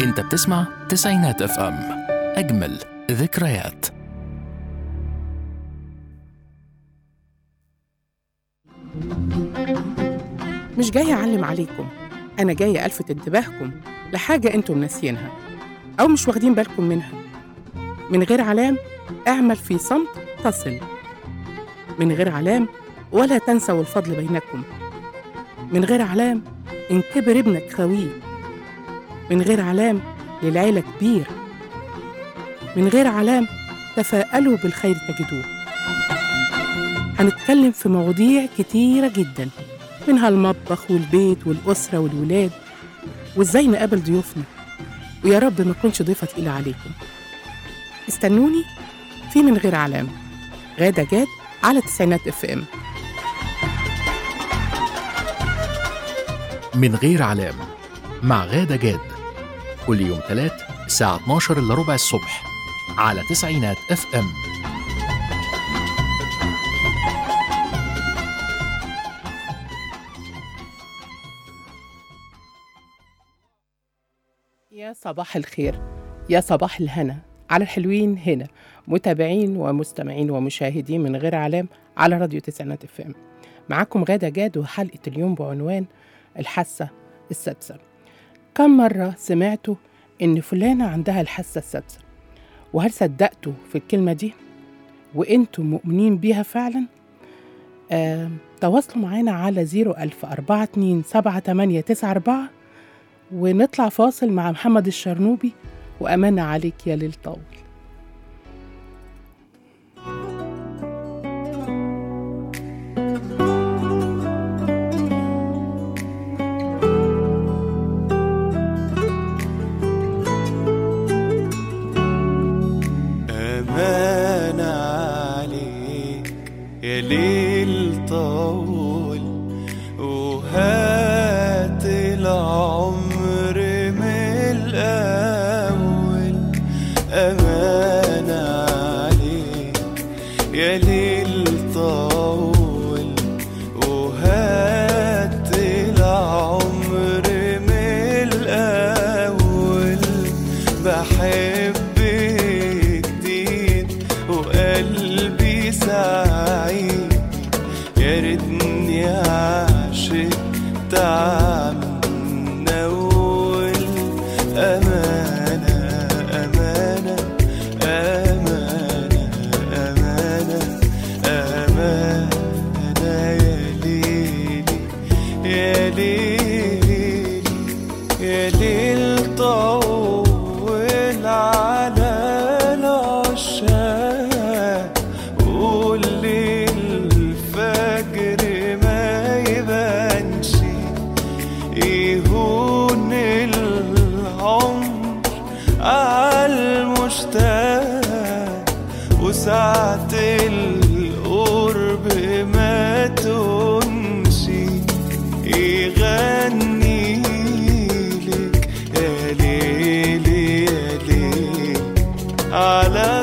انت بتسمع تسعينات اف ام اجمل ذكريات مش جاية أعلم عليكم أنا جاية ألفت انتباهكم لحاجة أنتم ناسيينها أو مش واخدين بالكم منها من غير علام اعمل في صمت تصل من غير علام ولا تنسوا الفضل بينكم من غير علام إن كبر ابنك خويه من غير علام للعيلة كبير من غير علام تفاءلوا بالخير تجدوه هنتكلم في مواضيع كتيرة جدا منها المطبخ والبيت والأسرة والولاد وإزاي نقابل ضيوفنا ويا رب ما أكونش ضيفة تقيلة عليكم استنوني في من غير علام غادة جاد على تسعينات اف ام من غير علام مع غادة جاد كل يوم ثلاث الساعة 12 إلا ربع الصبح على تسعينات اف ام يا صباح الخير يا صباح الهنا على الحلوين هنا متابعين ومستمعين ومشاهدين من غير علام على راديو تسعينات اف ام معاكم غادة جاد وحلقة اليوم بعنوان الحاسة السادسة كم مرة سمعتوا إن فلانة عندها الحاسة السادسة وهل صدقتوا في الكلمة دي وإنتم مؤمنين بيها فعلا آه، تواصلوا معانا على 010427894 ونطلع فاصل مع محمد الشرنوبي وأمانة عليك يا ليل طول أمان عليك يا ليل طول وهات العمر من الأول أمان عليك يا ليل طول وهات العمر من الأول بحب جديد وقلبي سعيد يا ريتني عشقت عم نول أمانة أمانة أمانة أمانة أمانة يا ليلي يا ليلي يا ليل طول على العشاق قول الفجر ما يبانش يهون العمر عالمشتاق وساعة القرب ما تنشي يغني لك يا ليل يا ليل على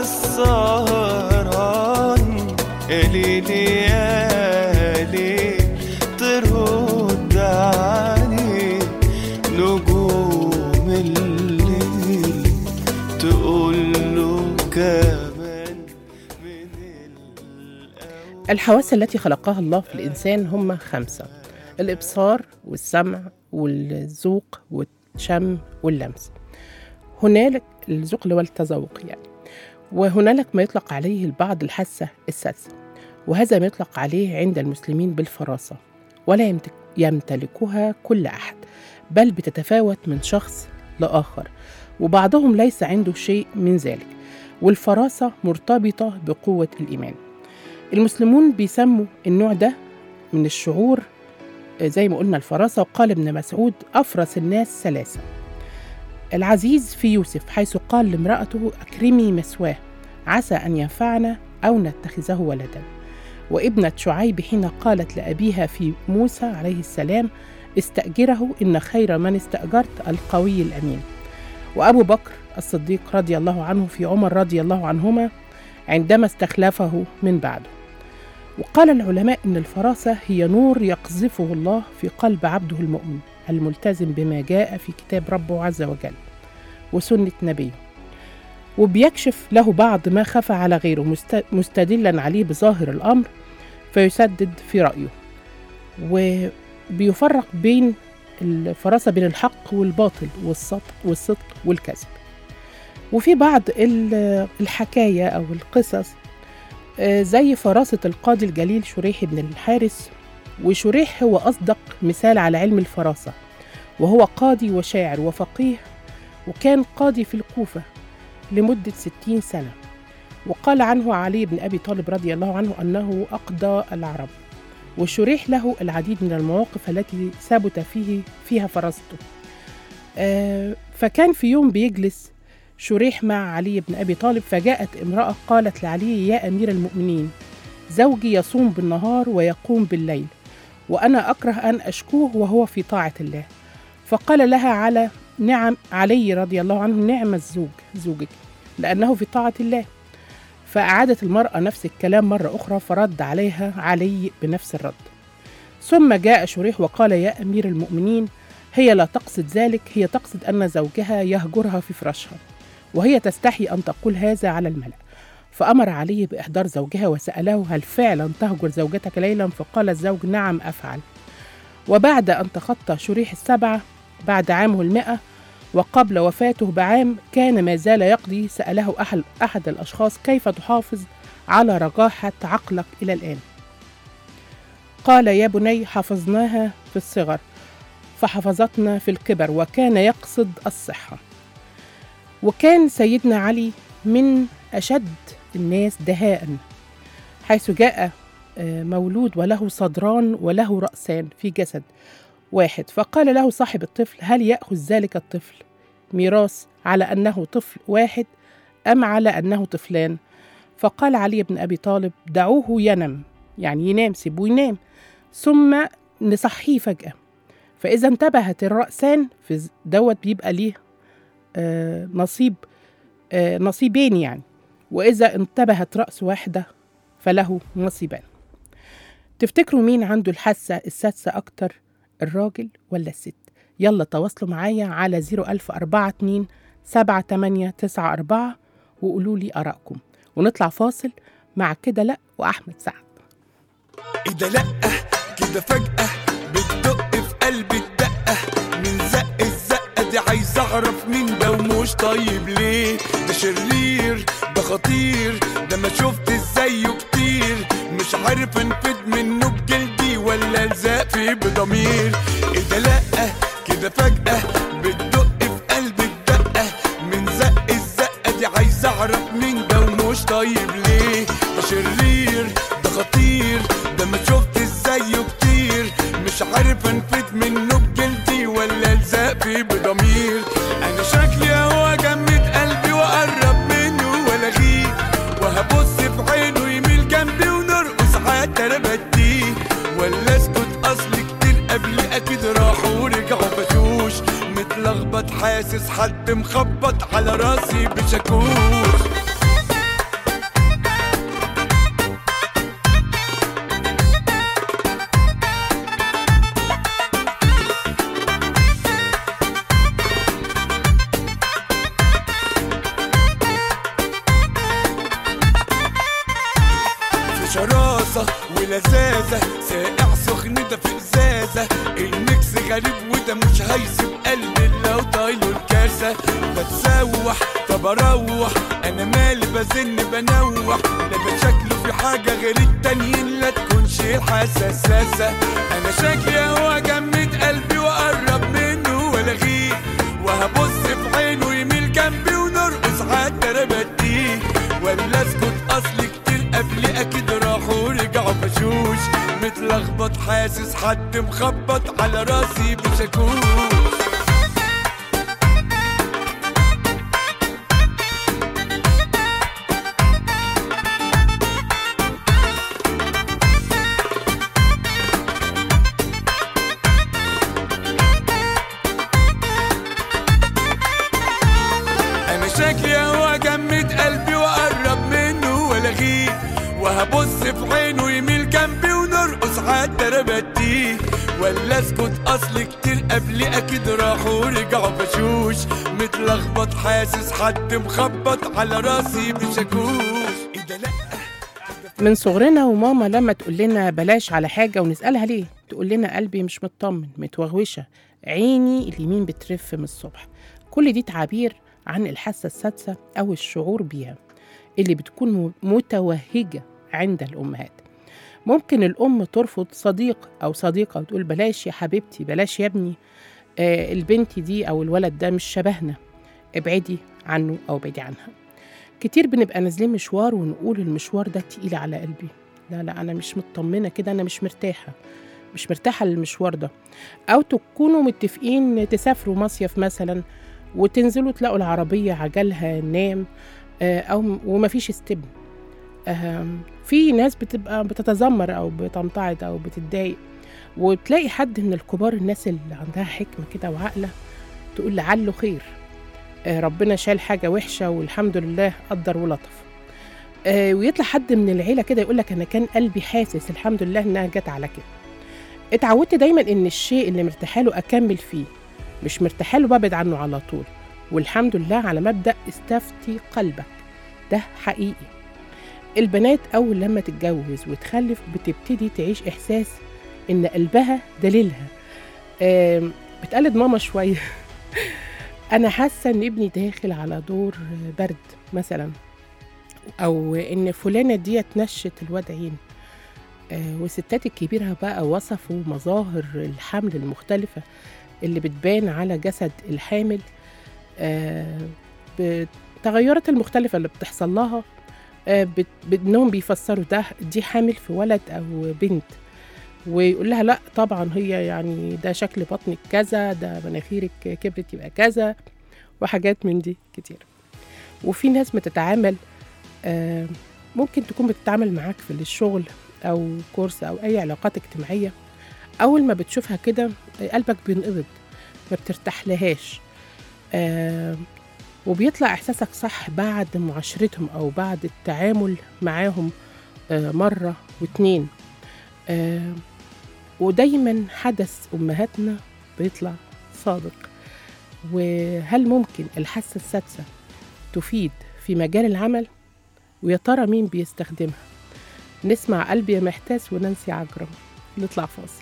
السهران يا ليل يا ليل ترد عليك نجوم الليل تقول له كمان من الأول الحواس التي خلقها الله في الإنسان هم خمسة الإبصار والسمع والذوق والشم واللمس هنالك الذوق اللي هو التذوق يعني وهنالك ما يطلق عليه البعض الحاسة السادسة وهذا ما يطلق عليه عند المسلمين بالفراسة ولا يمتك- يمتلكها كل أحد بل بتتفاوت من شخص لآخر وبعضهم ليس عنده شيء من ذلك والفراسة مرتبطة بقوة الإيمان المسلمون بيسموا النوع ده من الشعور آه، زي ما قلنا الفراسة وقال ابن مسعود أفرس الناس ثلاثة العزيز في يوسف حيث قال لامرأته أكرمي مثواه عسى أن ينفعنا أو نتخذه ولدا وابنة شعيب حين قالت لأبيها في موسى عليه السلام استأجره إن خير من استأجرت القوي الأمين وأبو بكر الصديق رضي الله عنه في عمر رضي الله عنهما عندما استخلفه من بعده وقال العلماء إن الفراسة هي نور يقذفه الله في قلب عبده المؤمن الملتزم بما جاء في كتاب ربه عز وجل وسنة نبيه وبيكشف له بعض ما خفى على غيره مست- مستدلا عليه بظاهر الأمر فيسدد في رأيه وبيفرق بين الفراسة بين الحق والباطل والصدق والصدق والكذب وفي بعض ال- الحكاية أو القصص آه، زي فراسة القاضي الجليل شريح بن الحارس وشريح هو أصدق مثال على علم الفراسة وهو قاضي وشاعر وفقيه وكان قاضي في الكوفة لمدة ستين سنة وقال عنه علي بن أبي طالب رضي الله عنه أنه أقضى العرب وشريح له العديد من المواقف التي ثبت فيه فيها فراسته آه، فكان في يوم بيجلس شريح مع علي بن أبي طالب فجاءت امرأة قالت لعلي يا أمير المؤمنين زوجي يصوم بالنهار ويقوم بالليل وأنا أكره أن أشكوه وهو في طاعة الله فقال لها على نعم علي رضي الله عنه نعم الزوج زوجك لأنه في طاعة الله فأعادت المرأة نفس الكلام مرة أخرى فرد عليها علي بنفس الرد ثم جاء شريح وقال يا أمير المؤمنين هي لا تقصد ذلك هي تقصد أن زوجها يهجرها في فراشها وهي تستحي أن تقول هذا على الملأ فأمر علي بإحضار زوجها وسأله هل فعلا تهجر زوجتك ليلا فقال الزوج نعم أفعل وبعد أن تخطى شريح السبعة بعد عامه المئة وقبل وفاته بعام كان ما زال يقضي سأله أحد, أحد الأشخاص كيف تحافظ على رجاحة عقلك إلى الآن قال يا بني حفظناها في الصغر فحفظتنا في الكبر وكان يقصد الصحة وكان سيدنا علي من أشد الناس دهاء حيث جاء آه، مولود وله صدران وله رأسان في جسد واحد فقال له صاحب الطفل هل يأخذ ذلك الطفل ميراث على أنه طفل واحد أم على أنه طفلان فقال علي بن أبي طالب دعوه ينم يعني ينام سيبوه ينام ثم نصحيه فجأة فإذا انتبهت الرأسان في ز- دوت بيبقى ليه آه نصيب آه نصيبين يعني وإذا انتبهت رأس واحدة فله نصيبان تفتكروا مين عنده الحاسة السادسة أكتر الراجل ولا الست يلا تواصلوا معايا على 01042 7894 وقولوا لي آرائكم ونطلع فاصل مع كده لأ وأحمد سعد ايه ده لأ كده فجأة بتدق في قلبي الدقة من زق الزقة دي عايز اعرف مين ده ومش طيب ليه ده شرير ده خطير ده ما شفت زيه كتير مش عارف انفد منه بجلدي ولا الزق فيه بضمير ايه ده لأ كده فجأة بتدق في قلبي الدقة من زق الزقة دي عايز اعرف مين ده ومش طيب ليه ده شرير ده خطير ده ما شفت زيه كتير مش عارف انفد منه بجلدي ولا الزق فيه بضمير انا شكلي هو جمد قلبي واقرب منه والاغيه وهبص في عينه يميل جنبي ونرقص حتى انا بديه ولا اسكت اصل كتير قبل اكيد راحوا ورجعوا بشوش متلخبط حاسس حد مخبط على راسي بشاكوش في شراسة ولذاذة ساقع سخن ده في ازازة الميكس غريب وده مش هيسيب قلبي لو طايله الكاسة بتسوح طب اروح انا مالي بزن بنوح لا ده شكله في حاجة غير التانيين لا تكونش الحساساسة انا شكلي هو جمد قلبي واقرب منه والاغيه وهبص في عينه يميل جنبي ونرقص حتى انا بديه ولا اسكت اصل كتير قبل اكيد راحوا ورجعوا بشوش متلخبط حاسس حد مخبط على راسي بشاكوش انا شكلي هو جمد قلبي واقرب منه والاغيه وهبص في عينه يميل جنبي ونرقص حتى انا بديه ولا اسكت اصل اللي كتير قبلي اكيد راحوا ورجعوا بشوش متلخبط حاسس حد مخبط على راسي بشاكوش ايه ده لا من صغرنا وماما لما تقول لنا بلاش على حاجة ونسألها ليه تقول لنا قلبي مش مطمن متوغوشة عيني اليمين بترف من الصبح كل دي تعابير عن الحاسة السادسة أو الشعور بيها اللي بتكون م- متوهجة عند الأمهات ممكن الأم ترفض صديق أو صديقة وتقول بلاش يا حبيبتي بلاش يا ابني آه البنت دي أو الولد ده مش شبهنا ابعدي عنه أو ابعدي عنها كتير بنبقى نازلين مشوار ونقول المشوار ده تقيل على قلبي لا لا أنا مش مطمنة كده أنا مش مرتاحة مش مرتاحة للمشوار ده أو تكونوا متفقين تسافروا مصيف مثلا وتنزلوا تلاقوا العربية عجلها نام آه، أو ومفيش استبن آم، في ناس بتبقى بتتذمر أو بتمتعض أو بتتضايق وتلاقي حد من الكبار الناس اللي عندها حكمة كده وعقلة تقول لعله خير آه، ربنا شال حاجة وحشة والحمد لله قدر ولطف آه، ويطلع حد من العيلة كده يقول لك أنا كان قلبي حاسس الحمد لله إنها جت على كده اتعودت دايما إن الشيء اللي مرتاحة له أكمل فيه مش مرتاحة له ببعد عنه على طول والحمد لله على مبدأ استفتي قلبك ده حقيقي البنات أول لما تتجوز وتخلف بتبتدي تعيش إحساس إن قلبها دليلها آم، بتقلد ماما شوية أنا حاسة إن ابني داخل على دور برد مثلا أو إن فلانة دي نشت الواد عين آه، والستات الكبيرة بقى وصفوا مظاهر الحمل المختلفة اللي بتبان على جسد الحامل آه، بالتغيرات المختلفة اللي بتحصل لها آه، بت- بانهم بيفسروا ده دي حامل في ولد او بنت ويقول لها لا طبعا هي يعني ده شكل بطنك كذا ده مناخيرك كبرت يبقى كذا وحاجات من دي كتير وفي ناس بتتعامل آه، ممكن تكون بتتعامل معاك في الشغل او كورس او اي علاقات اجتماعيه اول ما بتشوفها كده آه، قلبك بينقبض ما بترتاح لهاش آه، وبيطلع احساسك صح بعد معاشرتهم او بعد التعامل معاهم آه، مره واتنين آه، ودايما حدث امهاتنا بيطلع صادق وهل ممكن الحاسه السادسه تفيد في مجال العمل ويا ترى مين بيستخدمها نسمع قلبي يا محتاس ونانسي عجرم نطلع فاصل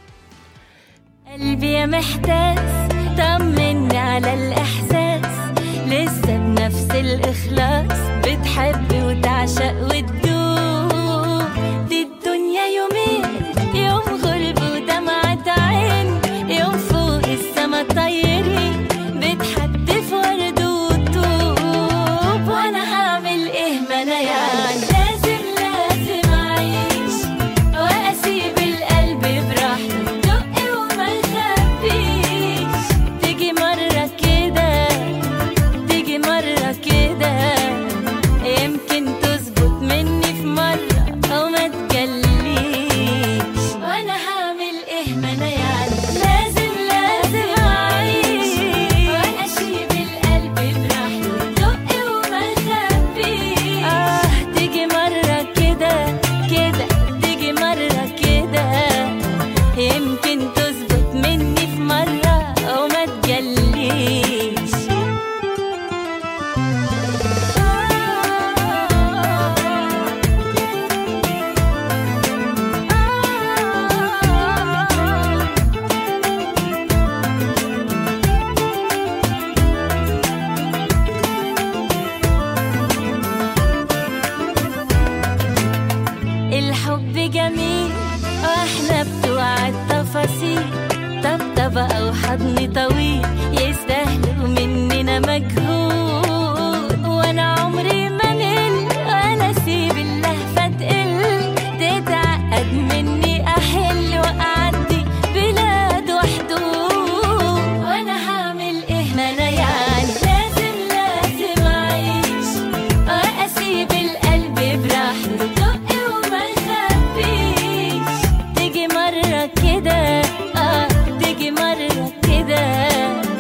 قلبي يا محتاس طمني على الإحساس لسه بنفس الإخلاص بتحب وتعشق وتدوب دي الدنيا يومين يوم غرب ودمعة عين يوم فوق السما طايرين بتحدف ورد وطوب وأنا هعمل إيه ما أنا يعني لازم لازم أعيش واسيب القلب براحته دق وما يخبيش تيجي مره كده تيجي مره كده يمكن تظبط مني في مره او ما تجليش وانا هعمل ايه ما انا يعني لازم لازم اعيش واسيب القلب براحته دق وما يخبيش اه تيجي مره كده كده تيجي مرة كده يمكن تظبط مني في مرة أو ما تجليش الحب جميل واحنا بتوع التفاصيل طبطبة أو حضن طويل يستاهلوا مننا مجهود وأنا عمري ما مل وأنا أسيب اللهفة تقل تتعقد مني أحل وأعدي بلاد وحدود وأنا هعمل إيه ما أنا يعني لازم لازم أعيش واسيب القلب براحته دق وما يخبيش تيجي مرة كده اه تيجي مرة كده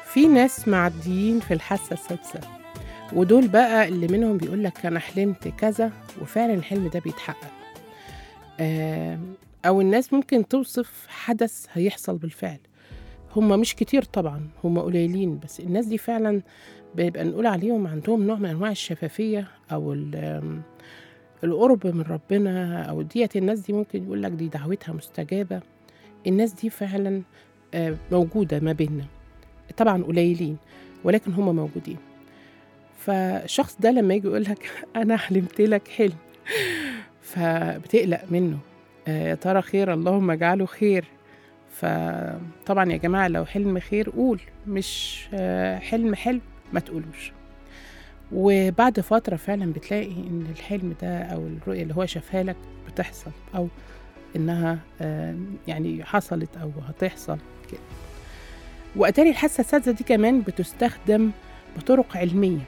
في ناس معديين في الحاسة السادسة ودول بقى اللي منهم بيقول لك أنا حلمت كذا وفعلا الحلم ده بيتحقق آم، أو الناس ممكن توصف حدث هيحصل بالفعل هم مش كتير طبعا هم قليلين بس الناس دي فعلا بيبقى نقول عليهم عندهم نوع من أنواع الشفافية أو ال- آم، القرب من ربنا أو ديت الناس دي ممكن يقول لك دي دعوتها مستجابة الناس دي فعلا آه، موجودة ما بيننا طبعا قليلين ولكن هم موجودين فالشخص ده لما يجي يقول لك انا حلمت لك حلم فبتقلق منه آه، يا ترى خير اللهم اجعله خير فطبعا يا جماعه لو حلم خير قول مش آه، حلم حلم ما تقولوش وبعد فتره فعلا بتلاقي ان الحلم ده او الرؤيه اللي هو شافها لك بتحصل او انها آه، يعني حصلت او هتحصل كده واتاري الحاسه السادسه دي كمان بتستخدم بطرق علميه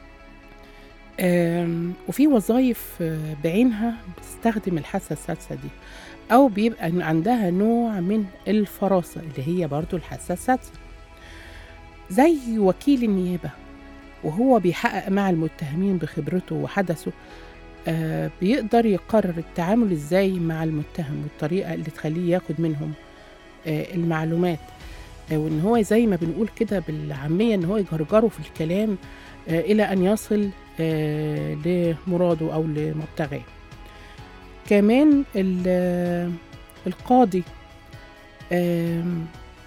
آم، وفي وظائف آه، بعينها بتستخدم الحاسه السادسه دي او بيبقى إن عندها نوع من الفراسه اللي هي برضو الحاسه السادسه زي وكيل النيابه وهو بيحقق مع المتهمين بخبرته وحدثه آه بيقدر يقرر التعامل ازاي مع المتهم والطريقه اللي تخليه ياخد منهم آه المعلومات آه وان هو زي ما بنقول كده بالعاميه ان هو يجرجره في الكلام آه الى ان يصل آه لمراده او لمبتغاه كمان ال- آه، القاضي آم،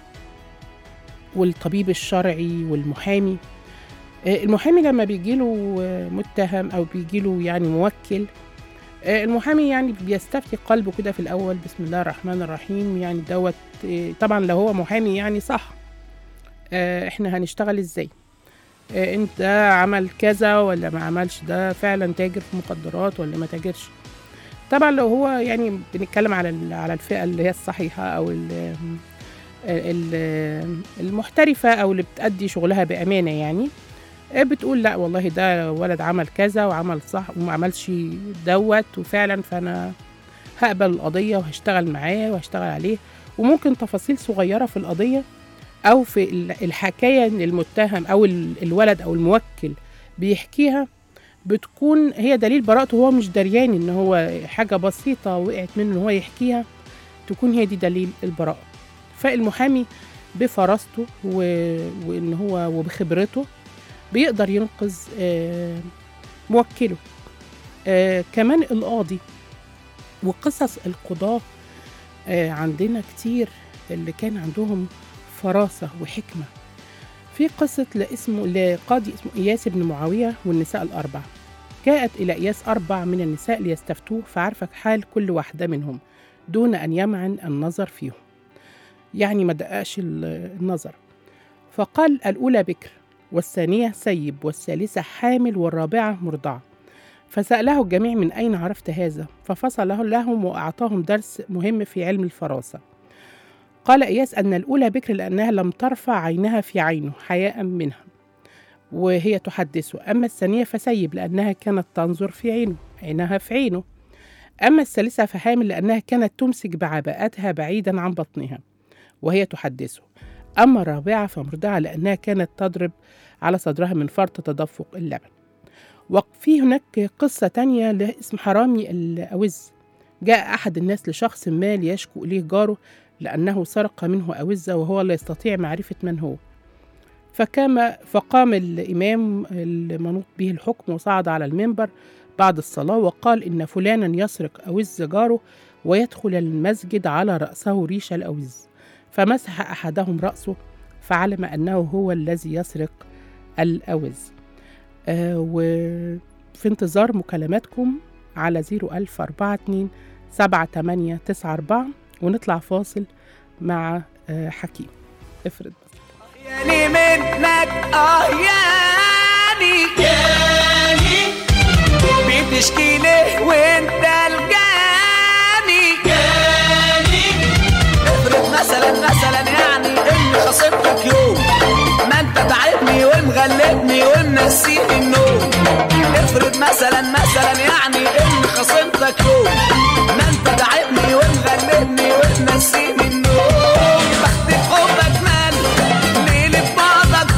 والطبيب الشرعي والمحامي آه، المحامي لما بيجيله آه، متهم او بيجيله يعني موكل آه، المحامي يعني بيستفتي قلبه كده في الاول بسم الله الرحمن الرحيم يعني دوت آه، طبعا لو هو محامي يعني صح آه، احنا هنشتغل ازاي آه، انت ده عمل كذا ولا ما عملش ده فعلا تاجر في مخدرات ولا ما تاجرش طبعا لو هو يعني بنتكلم على ال- على الفئه اللي هي الصحيحه او ال- ال- المحترفه او اللي بتأدي شغلها بامانه يعني آه، بتقول لا والله ده ولد عمل كذا وعمل صح وما عملش دوت وفعلا فانا هقبل القضيه وهشتغل معاه وهشتغل عليه وممكن تفاصيل صغيره في القضيه او في ال- الحكايه ان المتهم او ال- الولد او الموكل بيحكيها بتكون هي دليل براءته وهو مش دريان ان هو حاجه بسيطه وقعت منه ان هو يحكيها تكون هي دي دليل البراءه فالمحامي بفراسته و... وان هو وبخبرته بيقدر ينقذ آه، موكله آه، كمان القاضي وقصص القضاة آه، عندنا كتير اللي كان عندهم فراسة وحكمة في قصة لاسمه لقاضي اسمه إياس بن معاوية والنساء الأربع جاءت إلى إياس أربع من النساء ليستفتوه فعرف حال كل واحدة منهم دون أن يمعن النظر فيهم يعني ما دققش ال- النظر فقال الأولى بكر والثانية سيب والثالثة حامل والرابعة مرضعة فسأله الجميع من أين عرفت هذا ففصل لهم وأعطاهم درس مهم في علم الفراسة قال إياس أن الأولى بكر لأنها لم ترفع عينها في عينه حياء منها وهي تحدثه أما الثانية فسيب لأنها كانت تنظر في عينه عينها في عينه أما الثالثة فحامل لأنها كانت تمسك بعباءتها بعيدا عن بطنها وهي تحدثه أما الرابعة فمرضعة لأنها كانت تضرب على صدرها من فرط تدفق اللبن وفي هناك قصة تانية لاسم حرامي الأوز جاء أحد الناس لشخص ما ليشكو إليه جاره لأنه سرق منه أوزة وهو لا يستطيع معرفة من هو فكما فقام الإمام المنوط به الحكم وصعد على المنبر بعد الصلاة وقال إن فلانا يسرق أوز جاره ويدخل المسجد على رأسه ريش الأوز فمسح أحدهم رأسه فعلم أنه هو الذي يسرق الأوز آه وفي انتظار مكالماتكم على 01042 7894 ونطلع فاصل مع آه حكيم افرض بس ياني منك اه ياني ياني بتشكي ليه وانت الجاني ياني افرض مثلا مثلا يعني اني خصمتك يوم ما انت تعبني ومغلبني ومنسيني النوم افرض مثلا مثلا يعني اني خصمتك يوم ما انت تعبني ومغلبني ومنسيني النوم بختك حبك مال ليلة بعضك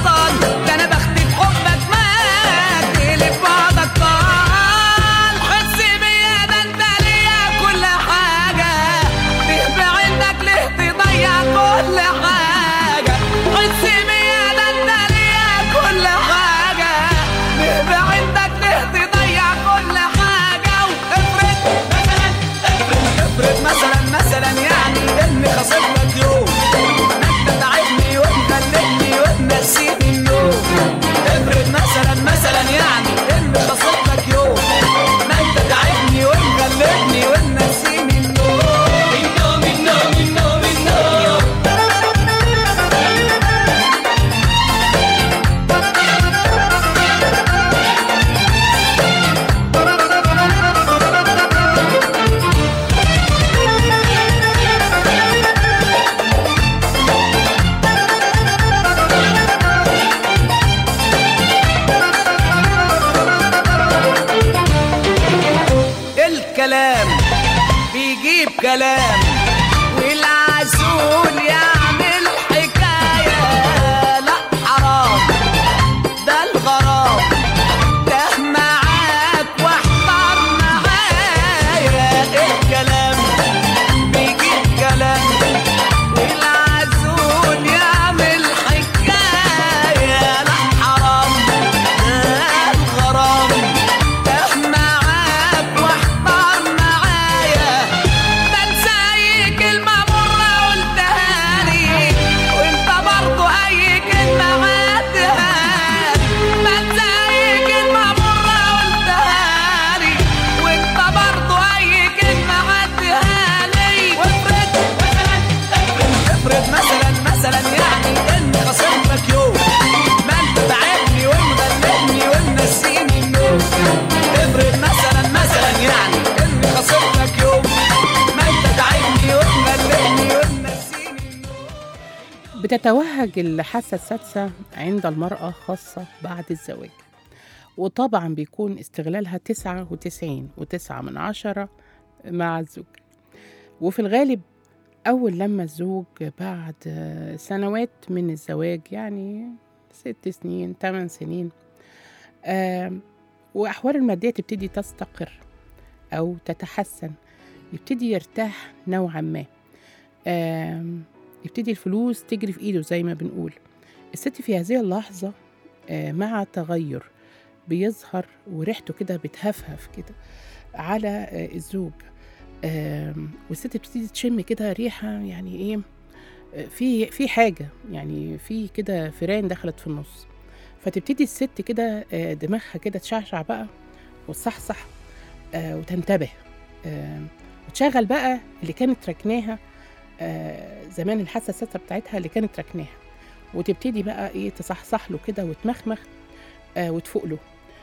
بتتوهج الحاسة السادسة عند المرأة خاصة بعد الزواج وطبعا بيكون استغلالها تسعة وتسعين وتسعة من عشرة مع الزوج وفي الغالب أول لما الزوج بعد آه، سنوات من الزواج يعني ست سنين تمن سنين آم، وأحوال المادية تبتدي تستقر أو تتحسن يبتدي يرتاح نوعا ما آم، يبتدي الفلوس تجري في إيده زي ما بنقول الست في هذه اللحظة آه، مع تغير بيظهر وريحته كده بتهفهف كده على آه، الزوج آم، والست بتبتدي تشم كده ريحة يعني إيه آه، في في حاجة يعني في كده فيران دخلت في النص فتبتدي الست كده آه، دماغها كده تشعشع بقى وتصحصح آه، وتنتبه آم، وتشغل بقى اللي كانت ركناها آه، زمان الحاسه السادسه بتاعتها اللي كانت ركناها وتبتدي بقى ايه تصحصح له كده وتمخمخ آه، وتفوق له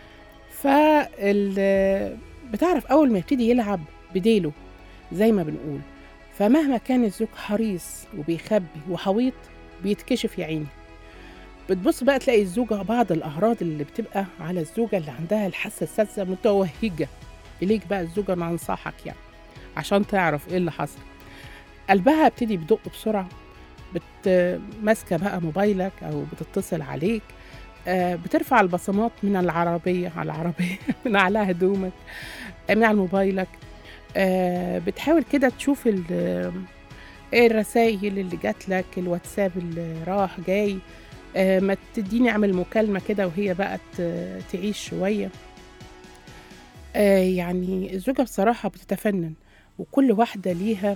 فال بتعرف اول ما يبتدي يلعب بديله زي ما بنقول فمهما كان الزوج حريص وبيخبي وحويط بيتكشف يا عيني بتبص بقى تلاقي الزوجة بعض الأعراض اللي بتبقى على الزوجة اللي عندها الحاسة السادسة متوهجة إليك بقى الزوجة أنا أنصحك يعني عشان تعرف إيه اللي حصل قلبها ابتدي بدق بسرعة بت ماسكة بقى موبايلك أو بتتصل عليك آه، بترفع البصمات من العربية على العربية من على هدومك آه، من على موبايلك آه، بتحاول كده تشوف ال- ايه الرسائل اللي جات لك الواتساب اللي راح جاي آه، ما تديني اعمل مكالمة كده وهي بقى ت- تعيش شوية آه، يعني الزوجة بصراحة بتتفنن وكل واحدة ليها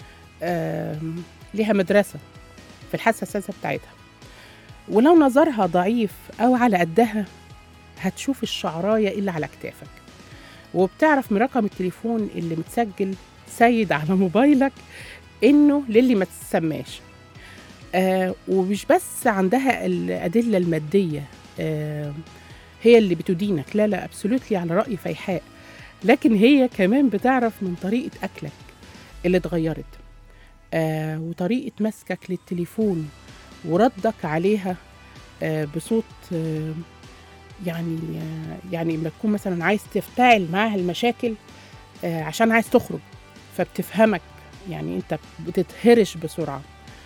آم، ليها مدرسة في الحاسة السادسة بتاعتها ولو نظرها ضعيف أو على قدها هتشوف الشعراية اللي على كتافك وبتعرف من رقم التليفون اللي متسجل سيد على موبايلك إنه للي ما تسماش آه ومش بس عندها الأدلة المادية آه هي اللي بتدينك لا لا أبسولوتلي على رأي فيحاء لكن هي كمان بتعرف من طريقة أكلك اللي اتغيرت آه وطريقة مسكك للتليفون وردك عليها آه بصوت آه يعني آه يعني لما تكون مثلا عايز تفتعل معاها المشاكل آه عشان عايز تخرج فبتفهمك يعني انت بتتهرش بسرعة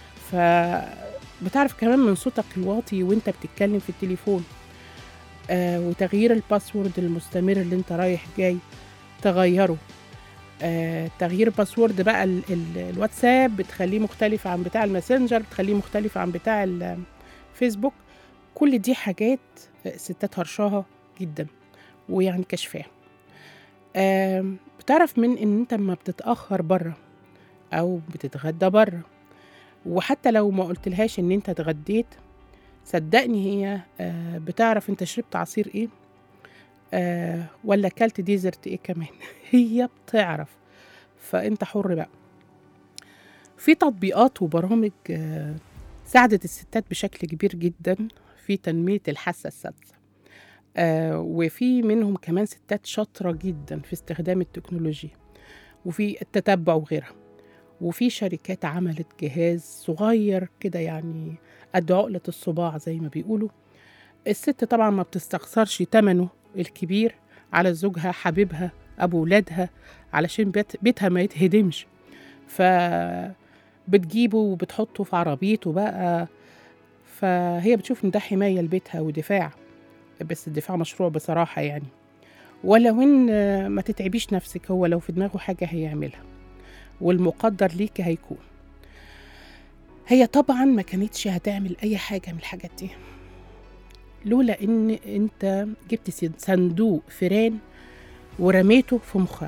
فبتعرف كمان من صوتك الواطي وانت بتتكلم في التليفون آه وتغيير الباسورد المستمر اللي انت رايح جاي تغيره آه تغيير باسورد بقى ال ال الواتساب بتخليه مختلف عن بتاع الماسنجر بتخليه مختلف عن بتاع الفيسبوك كل دي حاجات آه، الستات هرشاها جدا ويعني كشفاها آه بتعرف من ان انت لما بتتاخر بره او بتتغدى بره وحتى لو ما قلتلهاش ان انت اتغديت صدقني هي آه بتعرف انت شربت عصير ايه آه ولا اكلت ديزرت ايه كمان هي بتعرف فانت حر بقى في تطبيقات وبرامج آه ساعدت الستات بشكل كبير جدا في تنمية الحاسة السادسة آه وفي منهم كمان ستات شاطرة جدا في استخدام التكنولوجيا وفي التتبع وغيرها وفي شركات عملت جهاز صغير كده يعني قد عقلة الصباع زي ما بيقولوا الست طبعا ما بتستخسرش تمنه الكبير على زوجها حبيبها أبو ولادها علشان بيت بيتها ما يتهدمش ف بتجيبه وبتحطه في عربيته بقى فهي بتشوف ان ده حماية لبيتها ودفاع بس الدفاع مشروع بصراحة يعني ولو ان ما تتعبيش نفسك هو لو في دماغه حاجة هيعملها والمقدر ليك هيكون هي طبعا ما كانتش هتعمل اي حاجة من الحاجات دي لولا ان انت جبت سن- صندوق فيران ورميته في مخها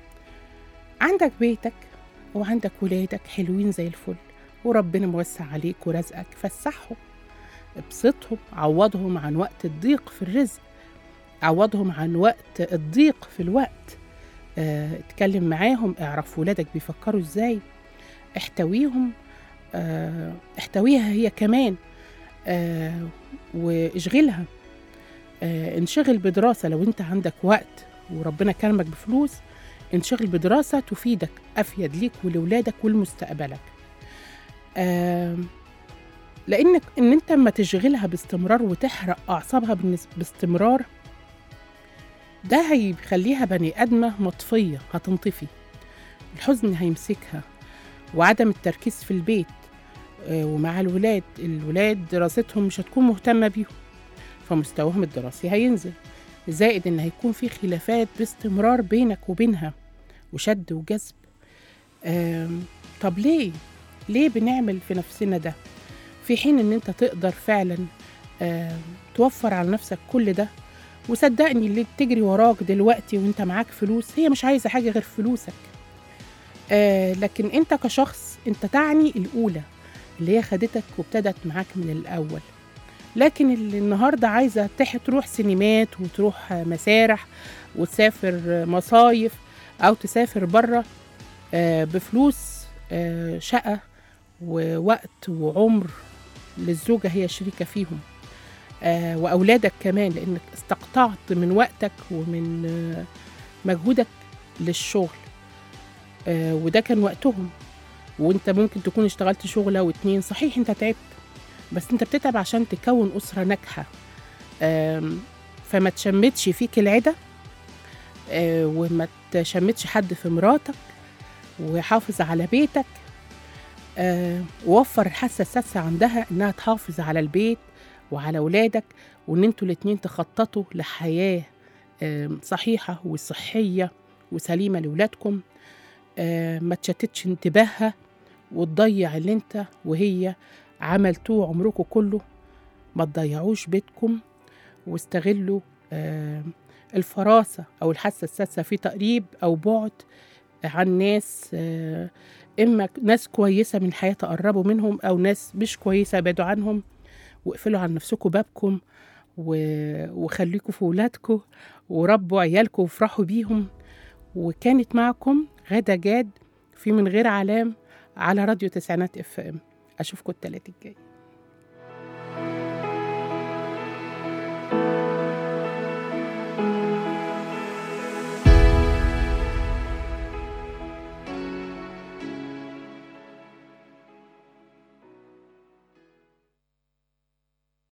عندك بيتك وعندك ولادك حلوين زي الفل وربنا موسع عليك ورزقك فسحهم ابسطهم عوضهم عن وقت الضيق في الرزق عوضهم عن وقت الضيق في الوقت اه اتكلم معاهم اعرف ولادك بيفكروا ازاي احتويهم اه احتويها هي كمان اه واشغلها اه انشغل بدراسة لو انت عندك وقت وربنا كرمك بفلوس انشغل بدراسة تفيدك أفيد ليك ولولادك ولمستقبلك آم، لانك ان انت اما تشغلها باستمرار وتحرق اعصابها بالنس- باستمرار ده هيخليها بني ادمه مطفيه هتنطفي الحزن هيمسكها وعدم التركيز في البيت آه، ومع الولاد الولاد دراستهم مش هتكون مهتمه بيهم فمستواهم الدراسي هينزل زائد ان هيكون في خلافات باستمرار بينك وبينها وشد وجذب آم، طب ليه ليه بنعمل في نفسنا ده في حين ان انت تقدر فعلا آم، توفر على نفسك كل ده وصدقني اللي بتجري وراك دلوقتي وانت معاك فلوس هي مش عايزه حاجه غير فلوسك آه لكن انت كشخص انت تعني الاولى اللي هي خدتك وابتدت معاك من الاول لكن اللي النهارده عايزه تح- تروح سينمات وتروح آه، مسارح وتسافر آه، مصايف او تسافر بره آه، بفلوس آه، شقه ووقت وعمر للزوجه هي شريكه فيهم آه، واولادك كمان لانك استقطعت من وقتك ومن آه، مجهودك للشغل آه، وده كان وقتهم وانت ممكن تكون اشتغلت شغله واتنين صحيح انت تعبت بس انت بتتعب عشان تكون اسره ناجحه آم، فما تشمتش فيك العدا آه، وما تشمتش حد في مراتك وحافظ على بيتك آه، ووفر الحاسه السادسه عندها انها تحافظ على البيت وعلى ولادك وان انتوا الاتنين تخططوا لحياه آم، صحيحه وصحيه وسليمه لاولادكم آه، ما تشتتش انتباهها وتضيع اللي انت وهي عملتوه عمركم كله ما تضيعوش بيتكم واستغلوا آه، الفراسة أو الحاسة السادسة في تقريب أو بعد عن ناس آه، إما ناس كويسة من الحياة تقربوا منهم أو ناس مش كويسة بعدوا عنهم واقفلوا عن نفسكم بابكم و- وخليكوا في ولادكم وربوا عيالكم وافرحوا بيهم وكانت معكم غدا جاد في من غير علام على راديو تسعينات اف ام اشوفكم التلات الجاي